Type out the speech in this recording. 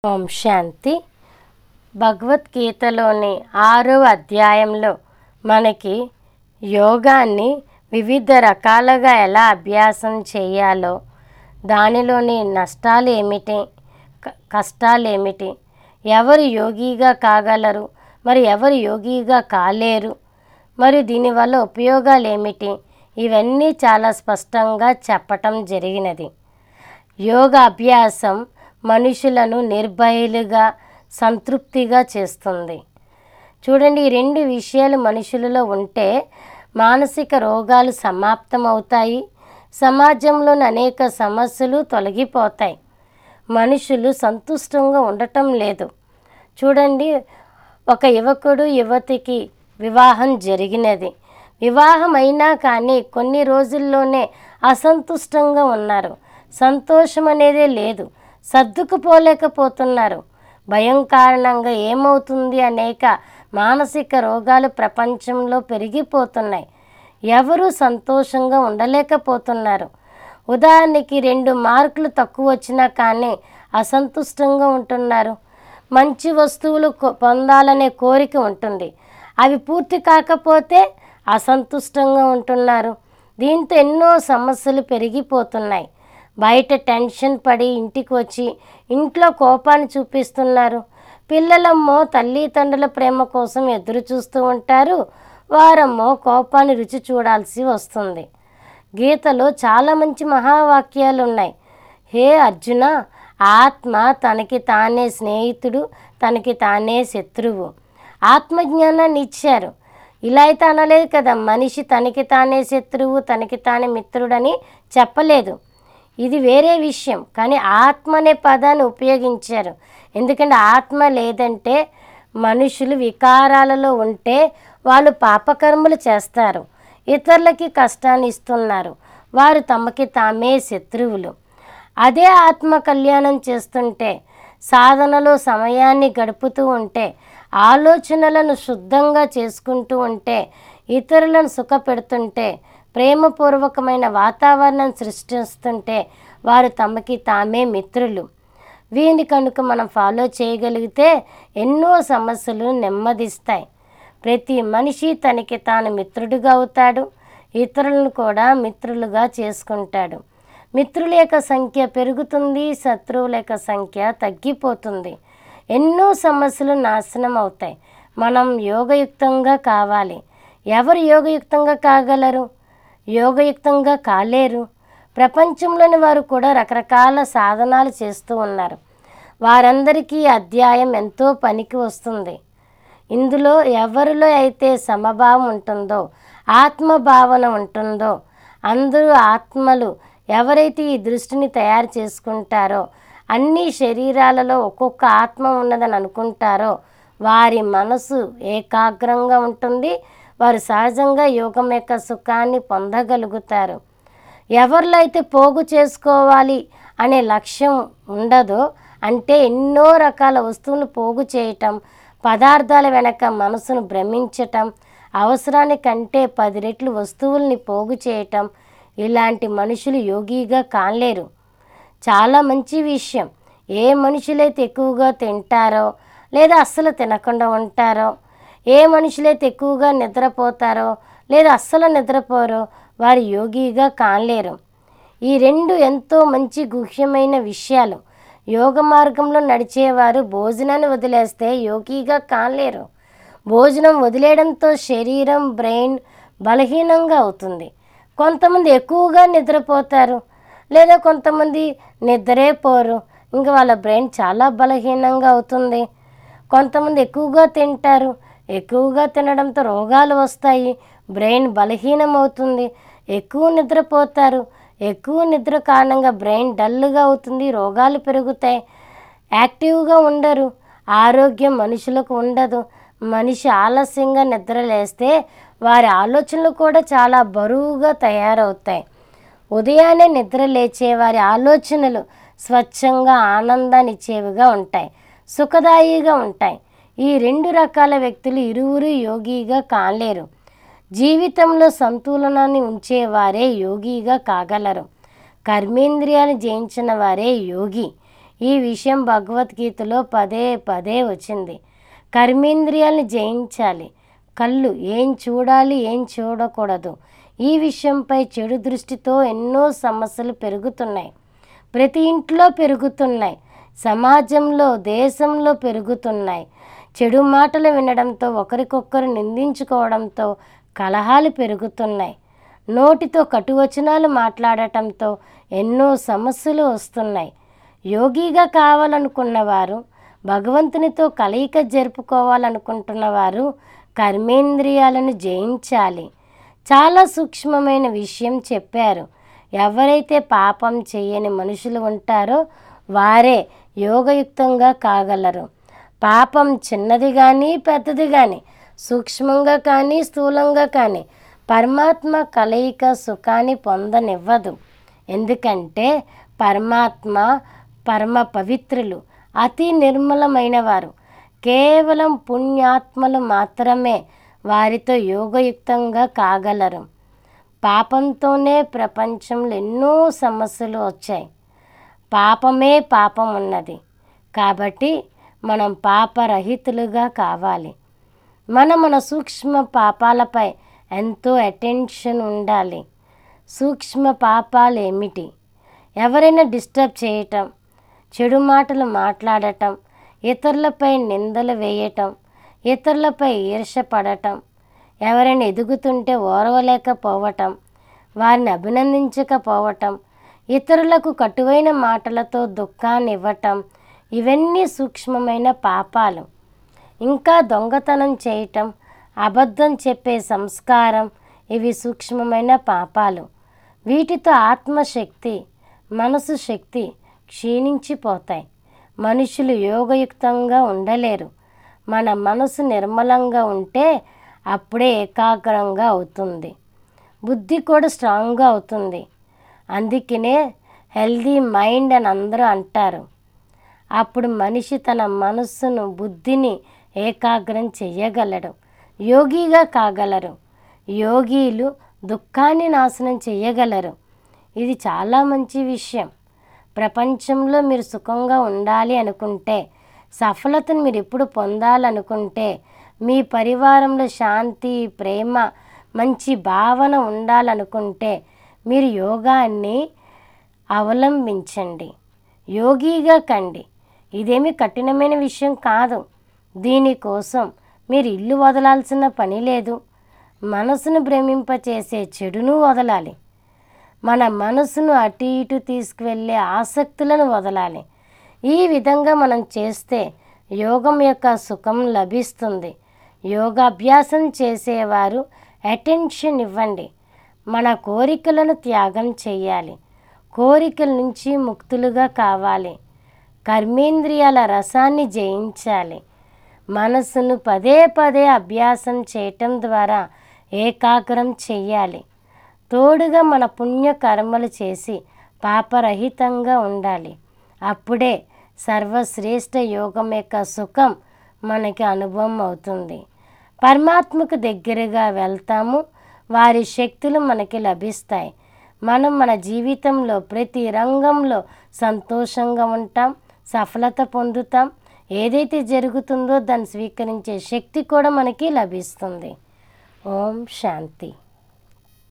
ఓం శాంతి భగవద్గీతలోని ఆరో అధ్యాయంలో మనకి యోగాన్ని వివిధ రకాలుగా ఎలా అభ్యాసం చేయాలో దానిలోని నష్టాలు ఏమిటి క- కష్టాలు ఏమిటి ఎవరు యోగిగా కాగలరు మరి ఎవరు యోగిగా కాలేరు మరి దీనివల్ల ఉపయోగాలు ఏమిటి ఇవన్నీ చాలా స్పష్టంగా చెప్పటం జరిగినది యోగ అభ్యాసం మనుషులను నిర్భయులుగా సంతృప్తిగా చేస్తుంది చూడండి ఈ రెండు విషయాలు మనుషులలో ఉంటే మానసిక రోగాలు సమాప్తమవుతాయి సమాజంలోని అనేక సమస్యలు తొలగిపోతాయి మనుషులు సంతుష్టంగా ఉండటం లేదు చూడండి ఒక యువకుడు యువతికి వివాహం జరిగినది వివాహం అయినా కానీ కొన్ని రోజుల్లోనే అసంతుష్టంగా ఉన్నారు సంతోషం అనేదే లేదు సర్దుకుపోలేకపోతున్నారు భయం కారణంగా ఏమవుతుంది అనేక మానసిక రోగాలు ప్రపంచంలో పెరిగిపోతున్నాయి ఎవరు సంతోషంగా ఉండలేకపోతున్నారు ఉదాహరణకి రెండు మార్కులు తక్కువ వచ్చినా కానీ అసంతుష్టంగా ఉంటున్నారు మంచి వస్తువులు కొ- పొందాలనే కోరిక ఉంటుంది అవి పూర్తి కాకపోతే అసంతుష్టంగా ఉంటున్నారు దీంతో ఎన్నో సమస్యలు పెరిగిపోతున్నాయి బయట టెన్షన్ పడి ఇంటికి వచ్చి ఇంట్లో కోపాన్ని చూపిస్తున్నారు పిల్లలమ్మో తల్లిదండ్రుల ప్రేమ కోసం ఎదురు చూస్తూ ఉంటారు వారమ్మో కోపాన్ని రుచి చూడాల్సి వస్తుంది గీతలో చాలా మంచి మహావాక్యాలు ఉన్నాయి హే అర్జున ఆత్మ తనకి తానే స్నేహితుడు తనకి తానే శత్రువు ఆత్మజ్ఞానాన్ని ఇచ్చారు ఇలా అయితే అనలేదు కదా మనిషి తనకి తానే శత్రువు తనకి తానే మిత్రుడని చెప్పలేదు ఇది వేరే విషయం కానీ ఆత్మ అనే పదాన్ని ఉపయోగించారు ఎందుకంటే ఆత్మ లేదంటే మనుషులు వికారాలలో ఉంటే వాళ్ళు పాపకర్మలు చేస్తారు ఇతరులకి కష్టాన్ని ఇస్తున్నారు వారు తమకి తామే శత్రువులు అదే ఆత్మ కళ్యాణం చేస్తుంటే సాధనలో సమయాన్ని గడుపుతూ ఉంటే ఆలోచనలను శుద్ధంగా చేసుకుంటూ ఉంటే ఇతరులను సుఖపెడుతుంటే ప్రేమపూర్వకమైన వాతావరణం సృష్టిస్తుంటే వారు తమకి తామే మిత్రులు వీని కనుక మనం ఫాలో చేయగలిగితే ఎన్నో సమస్యలు నెమ్మదిస్తాయి ప్రతి మనిషి తనకి తాను మిత్రుడిగా అవుతాడు ఇతరులను కూడా మిత్రులుగా చేసుకుంటాడు మిత్రుల యొక్క సంఖ్య పెరుగుతుంది శత్రువుల యొక్క సంఖ్య తగ్గిపోతుంది ఎన్నో సమస్యలు నాశనం అవుతాయి మనం యోగయుక్తంగా కావాలి ఎవరు యోగయుక్తంగా కాగలరు యోగయుక్తంగా కాలేరు ప్రపంచంలోని వారు కూడా రకరకాల సాధనాలు చేస్తూ ఉన్నారు వారందరికీ ఈ అధ్యాయం ఎంతో పనికి వస్తుంది ఇందులో ఎవరిలో అయితే సమభావం ఉంటుందో ఆత్మభావన ఉంటుందో అందరూ ఆత్మలు ఎవరైతే ఈ దృష్టిని తయారు చేసుకుంటారో అన్ని శరీరాలలో ఒక్కొక్క ఆత్మ ఉన్నదని అనుకుంటారో వారి మనసు ఏకాగ్రంగా ఉంటుంది వారు సహజంగా యోగం యొక్క సుఖాన్ని పొందగలుగుతారు ఎవరిలో అయితే పోగు చేసుకోవాలి అనే లక్ష్యం ఉండదో అంటే ఎన్నో రకాల వస్తువులు పోగు చేయటం పదార్థాల వెనక మనసును భ్రమించటం అవసరానికంటే పది రెట్లు వస్తువుల్ని పోగు చేయటం ఇలాంటి మనుషులు యోగిగా కాలేరు చాలా మంచి విషయం ఏ మనుషులైతే ఎక్కువగా తింటారో లేదా అస్సలు తినకుండా ఉంటారో ఏ మనుషులైతే ఎక్కువగా నిద్రపోతారో లేదా అస్సలు నిద్రపోరో వారు యోగిగా కాలేరు ఈ రెండు ఎంతో మంచి గుహ్యమైన విషయాలు యోగ మార్గంలో నడిచేవారు భోజనాన్ని వదిలేస్తే యోగిగా కాలేరు భోజనం వదిలేయడంతో శరీరం బ్రెయిన్ బలహీనంగా అవుతుంది కొంతమంది ఎక్కువగా నిద్రపోతారు లేదా కొంతమంది నిద్రే పోరు ఇంకా వాళ్ళ బ్రెయిన్ చాలా బలహీనంగా అవుతుంది కొంతమంది ఎక్కువగా తింటారు ఎక్కువగా తినడంతో రోగాలు వస్తాయి బ్రెయిన్ బలహీనం అవుతుంది ఎక్కువ నిద్రపోతారు ఎక్కువ నిద్ర కారణంగా బ్రెయిన్ డల్గా అవుతుంది రోగాలు పెరుగుతాయి యాక్టివ్గా ఉండరు ఆరోగ్యం మనుషులకు ఉండదు మనిషి ఆలస్యంగా నిద్ర లేస్తే వారి ఆలోచనలు కూడా చాలా బరువుగా తయారవుతాయి ఉదయాన్నే నిద్ర లేచే వారి ఆలోచనలు స్వచ్ఛంగా ఆనందాన్ని ఇచ్చేవిగా ఉంటాయి సుఖదాయిగా ఉంటాయి ఈ రెండు రకాల వ్యక్తులు ఇరువురు యోగిగా కాలేరు జీవితంలో సంతులనాన్ని ఉంచేవారే యోగిగా కాగలరు కర్మేంద్రియాన్ని జయించిన వారే యోగి ఈ విషయం భగవద్గీతలో పదే పదే వచ్చింది కర్మేంద్రియాలను జయించాలి కళ్ళు ఏం చూడాలి ఏం చూడకూడదు ఈ విషయంపై చెడు దృష్టితో ఎన్నో సమస్యలు పెరుగుతున్నాయి ప్రతి ఇంట్లో పెరుగుతున్నాయి సమాజంలో దేశంలో పెరుగుతున్నాయి చెడు మాటలు వినడంతో ఒకరికొకరు నిందించుకోవడంతో కలహాలు పెరుగుతున్నాయి నోటితో కటువచనాలు మాట్లాడటంతో ఎన్నో సమస్యలు వస్తున్నాయి యోగిగా కావాలనుకున్న వారు భగవంతునితో కలయిక జరుపుకోవాలనుకుంటున్న వారు కర్మేంద్రియాలను జయించాలి చాలా సూక్ష్మమైన విషయం చెప్పారు ఎవరైతే పాపం చేయని మనుషులు ఉంటారో వారే యోగయుక్తంగా కాగలరు పాపం చిన్నది కానీ పెద్దది కానీ సూక్ష్మంగా కానీ స్థూలంగా కానీ పరమాత్మ కలయిక సుఖాన్ని పొందనివ్వదు ఎందుకంటే పరమాత్మ పరమ పవిత్రులు అతి నిర్మలమైన వారు కేవలం పుణ్యాత్మలు మాత్రమే వారితో యోగయుక్తంగా కాగలరు పాపంతోనే ప్రపంచంలో ఎన్నో సమస్యలు వచ్చాయి పాపమే పాపం ఉన్నది కాబట్టి మనం పాపరహితులుగా కావాలి మన మన సూక్ష్మ పాపాలపై ఎంతో అటెన్షన్ ఉండాలి సూక్ష్మ పాపాలు ఏమిటి ఎవరైనా డిస్టర్బ్ చేయటం చెడు మాటలు మాట్లాడటం ఇతరులపై నిందలు వేయటం ఇతరులపై ఈర్షపడటం ఎవరైనా ఎదుగుతుంటే ఓర్వలేకపోవటం వారిని అభినందించకపోవటం ఇతరులకు కటువైన మాటలతో దుఃఖాన్ని ఇవ్వటం ఇవన్నీ సూక్ష్మమైన పాపాలు ఇంకా దొంగతనం చేయటం అబద్ధం చెప్పే సంస్కారం ఇవి సూక్ష్మమైన పాపాలు వీటితో ఆత్మశక్తి మనసు శక్తి క్షీణించిపోతాయి మనుషులు యోగయుక్తంగా ఉండలేరు మన మనసు నిర్మలంగా ఉంటే అప్పుడే ఏకాగ్రంగా అవుతుంది బుద్ధి కూడా స్ట్రాంగ్గా అవుతుంది అందుకనే హెల్దీ మైండ్ అని అందరూ అంటారు అప్పుడు మనిషి తన మనస్సును బుద్ధిని ఏకాగ్రం చెయ్యగలడు యోగిగా కాగలరు యోగీలు దుఃఖాన్ని నాశనం చెయ్యగలరు ఇది చాలా మంచి విషయం ప్రపంచంలో మీరు సుఖంగా ఉండాలి అనుకుంటే సఫలతను మీరు ఎప్పుడు పొందాలనుకుంటే మీ పరివారంలో శాంతి ప్రేమ మంచి భావన ఉండాలనుకుంటే మీరు యోగాన్ని అవలంబించండి యోగిగా కండి ఇదేమి కఠినమైన విషయం కాదు దీనికోసం మీరు ఇల్లు వదలాల్సిన పని లేదు మనసును భ్రమింపచేసే చెడును వదలాలి మన మనసును అటు ఇటు తీసుకువెళ్ళే ఆసక్తులను వదలాలి ఈ విధంగా మనం చేస్తే యోగం యొక్క సుఖం లభిస్తుంది యోగాభ్యాసం చేసేవారు అటెన్షన్ ఇవ్వండి మన కోరికలను త్యాగం చేయాలి కోరికల నుంచి ముక్తులుగా కావాలి కర్మేంద్రియాల రసాన్ని జయించాలి మనసును పదే పదే అభ్యాసం చేయటం ద్వారా ఏకాగ్రం చెయ్యాలి తోడుగా మన పుణ్య కర్మలు చేసి పాపరహితంగా ఉండాలి అప్పుడే సర్వశ్రేష్ఠ యోగం యొక్క సుఖం మనకి అనుభవం అవుతుంది పరమాత్మకు దగ్గరగా వెళ్తాము వారి శక్తులు మనకి లభిస్తాయి మనం మన జీవితంలో ప్రతి రంగంలో సంతోషంగా ఉంటాం సఫలత పొందుతాం ఏదైతే జరుగుతుందో దాన్ని స్వీకరించే శక్తి కూడా మనకి లభిస్తుంది ఓం శాంతి